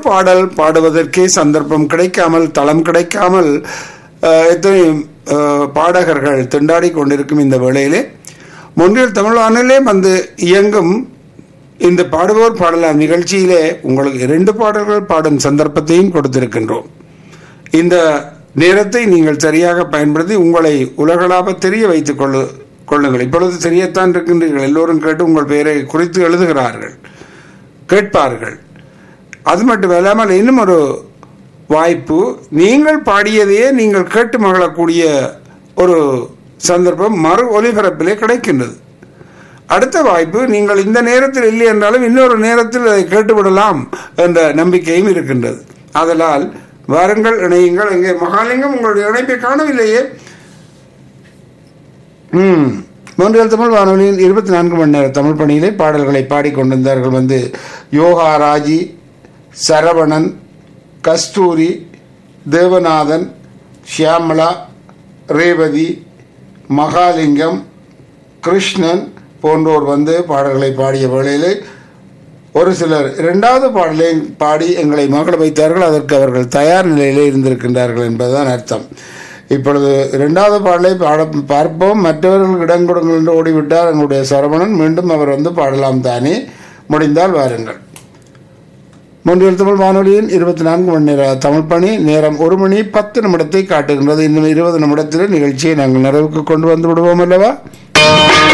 பாடல் பாடுவதற்கே சந்தர்ப்பம் கிடைக்காமல் தளம் கிடைக்காமல் அஹ், எத்தனை அஹ், பாடகர்கள் திண்டாடி கொண்டிருக்கும் இந்த வேளையிலே முன்னில் தமிழ் வானிலே வந்து இயங்கும் இந்த பாடுவோர் பாடலாம் நிகழ்ச்சியிலே உங்களுக்கு இரண்டு பாடல்கள் பாடும் சந்தர்ப்பத்தையும் கொடுத்திருக்கின்றோம் இந்த நேரத்தை நீங்கள் சரியாக பயன்படுத்தி உங்களை உலகளாவ தெரிய வைத்துக் கொள்ளு கொள்ளுங்கள் இப்பொழுது தெரியத்தான் இருக்கின்றீர்கள் எல்லோரும் கேட்டு உங்கள் பெயரை குறித்து எழுதுகிறார்கள் கேட்பார்கள் அது மட்டும் இல்லாமல் இன்னும் ஒரு வாய்ப்பு நீங்கள் பாடியதையே நீங்கள் கேட்டு மகிழக்கூடிய ஒரு சந்தர்ப்பம் மறு ஒலிபரப்பிலே கிடைக்கின்றது அடுத்த வாய்ப்பு நீங்கள் இந்த நேரத்தில் இல்லை என்றாலும் இன்னொரு நேரத்தில் அதை கேட்டுவிடலாம் என்ற நம்பிக்கையும் இருக்கின்றது அதனால் வாருங்கள் இணையுங்கள் இங்கே மகாலிங்கம் உங்களுடைய இணைப்பை காணவில்லையே ம் மூன்றில் தமிழ் வானொலியின் இருபத்தி நான்கு மணி நேர தமிழ் பணியிலே பாடல்களை பாடிக்கொண்டிருந்தார்கள் வந்து யோகா ராஜி சரவணன் கஸ்தூரி தேவநாதன் ஷியாமளா ரேவதி மகாலிங்கம் கிருஷ்ணன் போன்றோர் வந்து பாடல்களை பாடிய வேளையிலே ஒரு சிலர் இரண்டாவது பாடலை பாடி எங்களை மகள வைத்தார்கள் அதற்கு அவர்கள் தயார் நிலையிலே இருந்திருக்கின்றார்கள் என்பதுதான் அர்த்தம் இப்பொழுது இரண்டாவது பாடலை பாட பார்ப்போம் மற்றவர்கள் இடம் கொடுங்கள் என்று ஓடிவிட்டார் எங்களுடைய சரவணன் மீண்டும் அவர் வந்து பாடலாம் தானே முடிந்தால் வாருங்கள் மூன்றில் தமிழ் வானொலியின் இருபத்தி நான்கு மணி நேர தமிழ் பணி நேரம் ஒரு மணி பத்து நிமிடத்தை காட்டுகின்றது இன்னும் இருபது நிமிடத்தில் நிகழ்ச்சியை நாங்கள் நிறைவுக்கு கொண்டு வந்து விடுவோம் அல்லவா